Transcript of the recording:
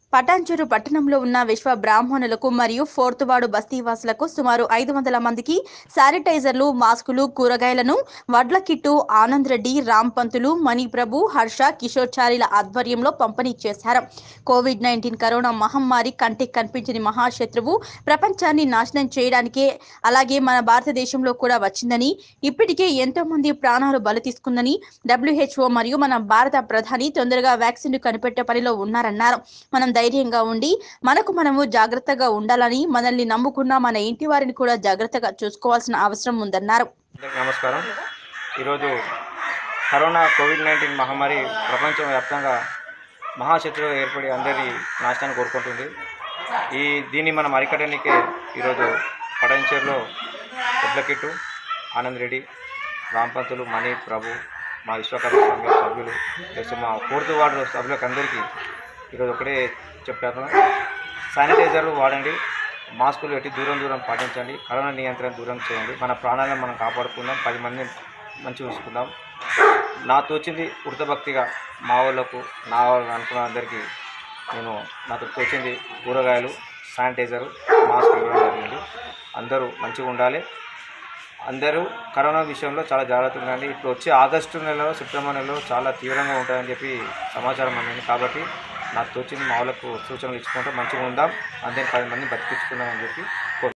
పటాన్చెరు పట్టణంలో ఉన్న విశ్వ బ్రాహ్మణులకు మరియు ఫోర్త్ వార్డు బస్తీవాసులకు సుమారు ఐదు వందల మందికి శానిటైజర్లు మాస్కులు కూరగాయలను వడ్ల కిట్టు ఆనంద్ రెడ్డి రామ్ పంతులు మణిప్రభు హర్ష కిషోర్చారిల ఆధ్వర్యంలో పంపిణీ చేశారు కోవిడ్ నైన్టీన్ కరోనా మహమ్మారి కంటికి కనిపించని మహాశత్రువు ప్రపంచాన్ని నాశనం చేయడానికే అలాగే మన భారతదేశంలో కూడా వచ్చిందని ఇప్పటికే ఎంతో మంది ప్రాణాలు బలి తీసుకుందని డబ్ల్యూహెచ్ఓ మరియు మన భారత ప్రధాని తొందరగా వ్యాక్సిన్ కనిపెట్టే పనిలో ఉన్నారన్నారు మనం ధైర్యంగా ఉండి మనకు మనము జాగ్రత్తగా ఉండాలని మనల్ని నమ్ముకున్న మన ఇంటి వారిని కూడా జాగ్రత్తగా చూసుకోవాల్సిన అవసరం ఉందన్నారు అందరికీ నమస్కారం ఈరోజు కరోనా కోవిడ్ నైన్టీన్ మహమ్మారి ప్రపంచం వ్యాప్తంగా మహాశత్రువు ఏర్పడి అందరి నాశనాన్ని కోరుకుంటుంది ఈ దీన్ని మనం అరికట్టడానికే ఈరోజు పడంచేరులో కిట్టు ఆనంద్ రెడ్డి రాంపంతులు మణి ప్రభు మా విశ్వకర్మ సంఘ సభ్యులు ప్లస్ మా ఫోర్త్ వార్డు సభ్యులకు అందరికీ ఈరోజు ఒకటే చెప్పాను శానిటైజర్లు వాడండి మాస్కులు పెట్టి దూరం దూరం పాటించండి కరోనా నియంత్రణ దూరం చేయండి మన ప్రాణాలను మనం కాపాడుకుందాం పది మందిని మంచి చూసుకుందాం నా తోచింది వృతభక్తిగా మా వాళ్ళకు నా వాళ్ళు అనుకున్న అందరికీ నేను నాకు తోచింది కూరగాయలు శానిటైజర్ మాస్క్ ఇవ్వడం జరిగింది అందరూ మంచిగా ఉండాలి అందరూ కరోనా విషయంలో చాలా జాగ్రత్తగా ఉండండి ఇప్పుడు వచ్చే ఆగస్టు నెలలో సెప్టెంబర్ నెలలో చాలా తీవ్రంగా ఉంటాయని చెప్పి సమాచారం అందింది కాబట్టి నాకు తోచింది మా వాళ్ళకు సూచనలు ఇచ్చుకుంటూ మంచిగా ఉందాం అందరిని పది మంది బతికించుకుందాం అని చెప్పి